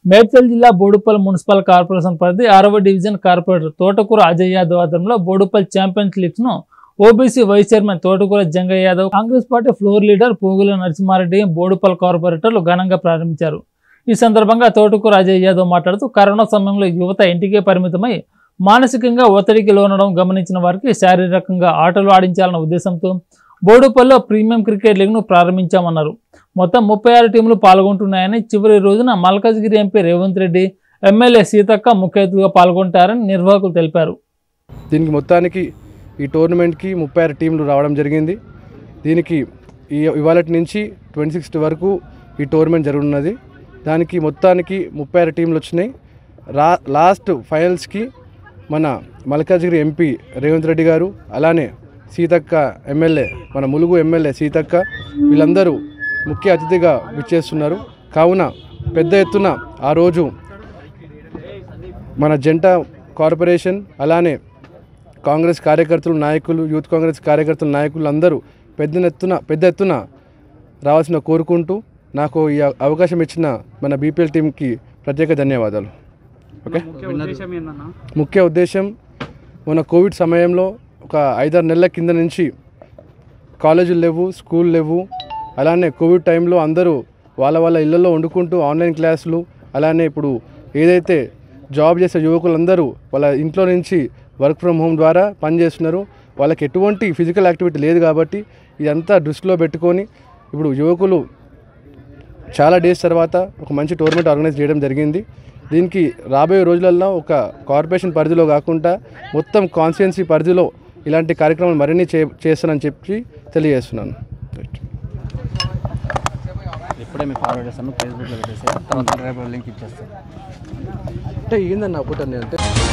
మేడ్చల్ జిల్లా Boduppal municipal corporation పరిధి ఆరవ డివిజన్ కార్పొరేటర్ తోటకూర అజయ్ యాదవ్ ఆధ్వర్యంలో బోడుపల్ ఛాంపియన్స్ లీగ్స్ ను OBC vice chairman Thotakura Jangaiah Yadav Congress party floor leader Pogula Narasimhareddy Boduppal కార్పొరేటర్లు ఘనంగా ప్రారంభించారు ఈ సందర్భంగా తోటకూర అజయ్ యాదవ్ మాట్లాడుతూ కరోనా సమయంలో యువత ఇంటికే పరిమితమై మానసికంగా ఒత్తిడికి లోనడం గమనించిన వారికి శారీరకంగా ఆటలు ఆడించాలన్న ఉద్దేశంతో బోడుపల్లో ప్రీమియం క్రికెట్ లీగ్ను ప్రారంభించామన్నారు మొత్తం ముప్పై ఆరు టీంలు పాల్గొంటున్నాయని చివరి రోజున మల్కాజ్గిరి ఎంపీ రేవంత్ రెడ్డి ఎమ్మెల్యే సీతక్క ముఖ్య అతిథిగా పాల్గొంటారని నిర్వాహకులు తెలిపారు దీనికి మొత్తానికి ఈ టోర్నమెంట్కి ముప్పై ఆరు టీంలు రావడం జరిగింది దీనికి ఈ ఇవాళ నుంచి ట్వంటీ సిక్స్త్ వరకు ఈ టోర్నమెంట్ జరుగుతున్నది దానికి మొత్తానికి ముప్పై ఆరు టీంలు వచ్చినాయి రా లాస్ట్ ఫైనల్స్కి మన మల్కాజ్గిరి ఎంపీ రేవంత్ రెడ్డి గారు అలానే సీతక్క ఎమ్మెల్యే మన ములుగు ఎమ్మెల్యే సీతక్క వీళ్ళందరూ ముఖ్య అతిథిగా విచ్చేస్తున్నారు కావున పెద్ద ఎత్తున ఆ రోజు మన జంట కార్పొరేషన్ అలానే కాంగ్రెస్ కార్యకర్తలు నాయకులు యూత్ కాంగ్రెస్ కార్యకర్తలు నాయకులు అందరూ పెద్ద ఎత్తున పెద్ద ఎత్తున రావాల్సిన కోరుకుంటూ నాకు ఈ అవకాశం ఇచ్చిన మన బీపీఎల్ టీంకి ప్రత్యేక ధన్యవాదాలు ఓకే ముఖ్య ఉద్దేశం మన కోవిడ్ సమయంలో ఒక ఐదారు నెలల కింద నుంచి కాలేజీలు లేవు స్కూల్ లేవు అలానే కోవిడ్ టైంలో అందరూ వాళ్ళ వాళ్ళ ఇళ్ళల్లో వండుకుంటూ ఆన్లైన్ క్లాసులు అలానే ఇప్పుడు ఏదైతే జాబ్ చేసే యువకులందరూ వాళ్ళ ఇంట్లో నుంచి వర్క్ ఫ్రమ్ హోమ్ ద్వారా పనిచేస్తున్నారు వాళ్ళకి ఎటువంటి ఫిజికల్ యాక్టివిటీ లేదు కాబట్టి ఇదంతా దృష్టిలో పెట్టుకొని ఇప్పుడు యువకులు చాలా డేస్ తర్వాత ఒక మంచి టోర్నమెంట్ ఆర్గనైజ్ చేయడం జరిగింది దీనికి రాబోయే రోజులలో ఒక కార్పొరేషన్ పరిధిలో కాకుండా మొత్తం కాన్స్టిట్యున్సీ పరిధిలో ఇలాంటి కార్యక్రమాలు మరిన్ని చే చేస్తానని చెప్పి తెలియజేస్తున్నాను రైట్ ఇప్పుడే మీకు ఫార్వర్డ్ చేస్తాను ఫేస్బుక్లో పెట్టేసి తర్వాత రేపు లింక్ ఇచ్చేస్తాను అంటే ఏందన్న పుట్ట అంటే